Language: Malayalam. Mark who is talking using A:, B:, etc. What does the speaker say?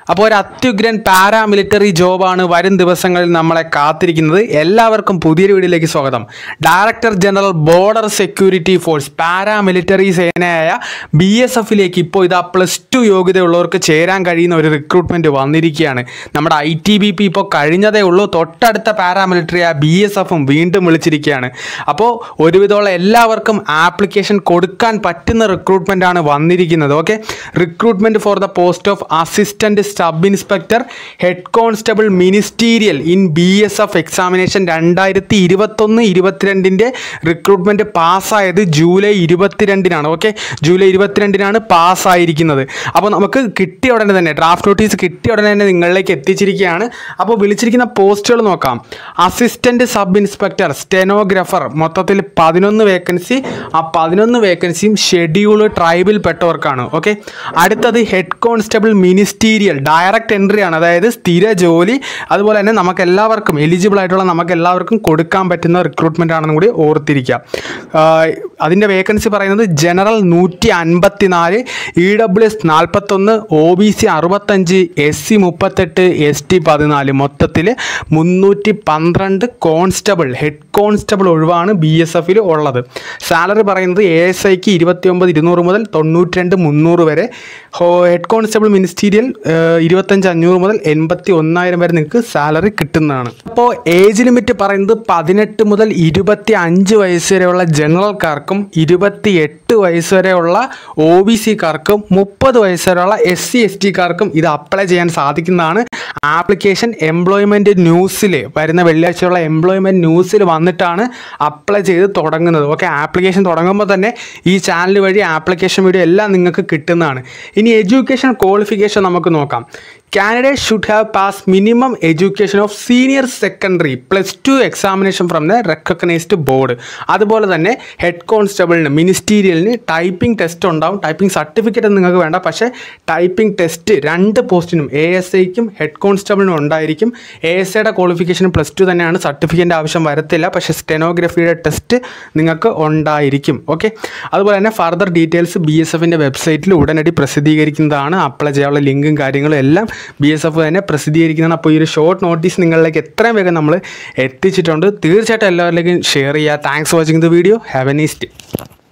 A: അപ്പോൾ ഒരു അത്യുഗ്രൻ പാരാമിലിറ്ററി ജോബാണ് വരും ദിവസങ്ങളിൽ നമ്മളെ കാത്തിരിക്കുന്നത് എല്ലാവർക്കും പുതിയൊരു വീഡിയോയിലേക്ക് സ്വാഗതം director general border security force paramilitary സേനയായ ബി എസ് എഫിലേക്ക് ഇപ്പോൾ ഇതാ പ്ലസ് ടു യോഗ്യതയുള്ളവർക്ക് ചേരാൻ കഴിയുന്ന ഒരു റിക്രൂട്ട്മെൻറ്റ് വന്നിരിക്കുകയാണ് നമ്മുടെ ഐ ടി ബി പി ഇപ്പോൾ കഴിഞ്ഞതേ ഉള്ളൂ തൊട്ടടുത്ത പാരാമിലിറ്ററി ആ ബി എസ് എഫും വീണ്ടും വിളിച്ചിരിക്കുകയാണ് അപ്പോൾ ഒരുവിധമുള്ള എല്ലാവർക്കും ആപ്ലിക്കേഷൻ കൊടുക്കാൻ പറ്റുന്ന റിക്രൂട്ട്മെൻ്റ് ആണ് വന്നിരിക്കുന്നത് okay recruitment for the post of assistant sub inspector head constable ministerial in B S F examination രണ്ടായിരത്തി ഇരുപത്തൊന്ന് ഇരുപത്തിരണ്ടിൻ്റെ റിക്രൂട്ട്മെൻറ്റ് പാസ്സായത് ജൂലൈ ഇരുപത്തിരണ്ടിനാണ് ഓക്കെ ജൂലൈ ഇരുപത്തിരണ്ടിനാണ് പാസ്സായിരിക്കുന്നത് അപ്പോൾ നമുക്ക് കിട്ടിയ ഉടനെ തന്നെ ഡ്രാഫ്റ്റ് നോട്ടീസ് കിട്ടിയ ഉടനെ തന്നെ നിങ്ങളിലേക്ക് എത്തിച്ചിരിക്കുകയാണ് അപ്പോൾ വിളിച്ചിരിക്കുന്ന പോസ്റ്റുകൾ നോക്കാം അസിസ്റ്റൻറ്റ് സബ് ഇൻസ്പെക്ടർ സ്റ്റെനോഗ്രാഫർ മൊത്തത്തിൽ പതിനൊന്ന് വേക്കൻസി ആ പതിനൊന്ന് വേക്കൻസിയും ഷെഡ്യൂൾ ട്രൈബിൽ പെട്ടവർക്കാണ് ഓക്കെ അടുത്തത് head constable ministerial direct entry ആണ് അതായത് സ്ഥിര ജോലി അതുപോലെ തന്നെ നമുക്ക് എല്ലാവർക്കും എലിജിബിൾ ആയിട്ടുള്ള നമുക്ക് എല്ലാവർക്കും കൊടുക്കാൻ പറ്റുന്ന റിക്രൂട്ട്മെൻ്റ് ആണെന്നും കൂടി ഓർത്തിരിക്കുക ആഹ് അതിൻ്റെ വേക്കൻസി പറയുന്നത് ജനറൽ നൂറ്റി അൻപത്തി നാല് ഇ ഡബ്ല്യു എസ് നാൽപ്പത്തൊന്ന് ഒ ബി സി അറുപത്തഞ്ച് എസ് സി മുപ്പത്തെട്ട് എസ് ടി പതിനാല് മൊത്തത്തിൽ മുന്നൂറ്റി പന്ത്രണ്ട് കോൺസ്റ്റബിൾ ഹെഡ് കോൺസ്റ്റബിൾ ഒഴിവാണ് ബി എസ് എഫിൽ ഉള്ളത് സാലറി പറയുന്നത് എ എസ് ഐക്ക് ഇരുപത്തി ഒമ്പത് ഇരുന്നൂറ് മുതൽ തൊണ്ണൂറ്റി രണ്ട് മുന്നൂറ് വരെ ഹെഡ് കോൺസ്റ്റബിൾ മിനിസ്റ്റീരിയൽ ഇരുപത്തഞ്ച് അഞ്ഞൂറ് മുതൽ എൺപത്തി ഒന്നായിരം വരെ നിങ്ങൾക്ക് സാലറി കിട്ടുന്നതാണ് അപ്പോൾ ഏജ് ലിമിറ്റ് പറയുന്നത് പതിനെട്ട് മുതൽ ഇരുപത്തി അഞ്ച് വയസ്സ് വരെയുള്ള ജനറൽക്കാർക്കും ഇരുപത്തി എട്ട് വയസ്സ് വരെയുള്ള ഒ ബി സിക്കാർക്കും മുപ്പത് വയസ്സ് വരെയുള്ള എസ് സി എസ് ടിക്കാർക്കും ഇത് അപ്ലൈ ചെയ്യാൻ സാധിക്കുന്നതാണ് ആപ്ലിക്കേഷൻ എംപ്ലോയ്മെൻറ്റ് ന്യൂസിൽ വരുന്ന വെള്ളിയാഴ്ചയുള്ള എംപ്ലോയ്മെൻറ്റ് ന്യൂസിൽ വന്നിട്ടാണ് അപ്ലൈ ചെയ്ത് തുടങ്ങുന്നത് ഓക്കെ ആപ്ലിക്കേഷൻ തുടങ്ങുമ്പോൾ തന്നെ ഈ ചാനൽ വഴി ആപ്ലിക്കേഷൻ വീഡിയോ എല്ലാം നിങ്ങൾക്ക് കിട്ടുന്നതാണ് ഇനി എഡ്യൂക്കേഷൻ ക്വാളിഫിക്കേഷൻ നമുക്ക് നോക്കാം candidate should have pass minimum education of senior secondary plus two examination from the recognised board അതുപോലെ തന്നെ ഹെഡ് കോൺസ്റ്റബിളിന് മിനിസ്റ്റീരിയലിന് ടൈപ്പിംഗ് ടെസ്റ്റ് ഉണ്ടാവും ടൈപ്പിംഗ് സർട്ടിഫിക്കറ്റ് നിങ്ങൾക്ക് വേണ്ട പക്ഷേ ടൈപ്പിംഗ് ടെസ്റ്റ് രണ്ട് പോസ്റ്റിനും എ എസ് ഐക്കും ഹെഡ് കോൺസ്റ്റബിളിനും ഉണ്ടായിരിക്കും എ എസ് ഐയുടെ ക്വാളിഫിക്കേഷൻ പ്ലസ് ടു തന്നെയാണ് സർട്ടിഫിക്കറ്റിൻ്റെ ആവശ്യം വരത്തില്ല പക്ഷേ സ്റ്റെനോഗ്രഫിയുടെ ടെസ്റ്റ് നിങ്ങൾക്ക് ഉണ്ടായിരിക്കും ഓക്കെ അതുപോലെ തന്നെ ഫർദർ ഡീറ്റെയിൽസ് ബി എസ് എഫിൻ്റെ വെബ്സൈറ്റിൽ ഉടനടി പ്രസിദ്ധീകരിക്കുന്നതാണ് അപ്ലൈ ചെയ്യാനുള്ള ലിങ്കും കാര്യങ്ങളും എല്ലാം ബി എസ് എഫ് തന്നെ പ്രസിദ്ധീകരിക്കുന്നതാണ് അപ്പോൾ ഈ ഒരു ഷോർട്ട് നോട്ടീസ് നിങ്ങളിലേക്ക് എത്രയും വേഗം നമ്മൾ എത്തിച്ചിട്ടുണ്ട് തീർച്ചയായിട്ടും എല്ലാവരിലേക്കും ഷെയർ ചെയ്യുക thanks for watching the video have a nice day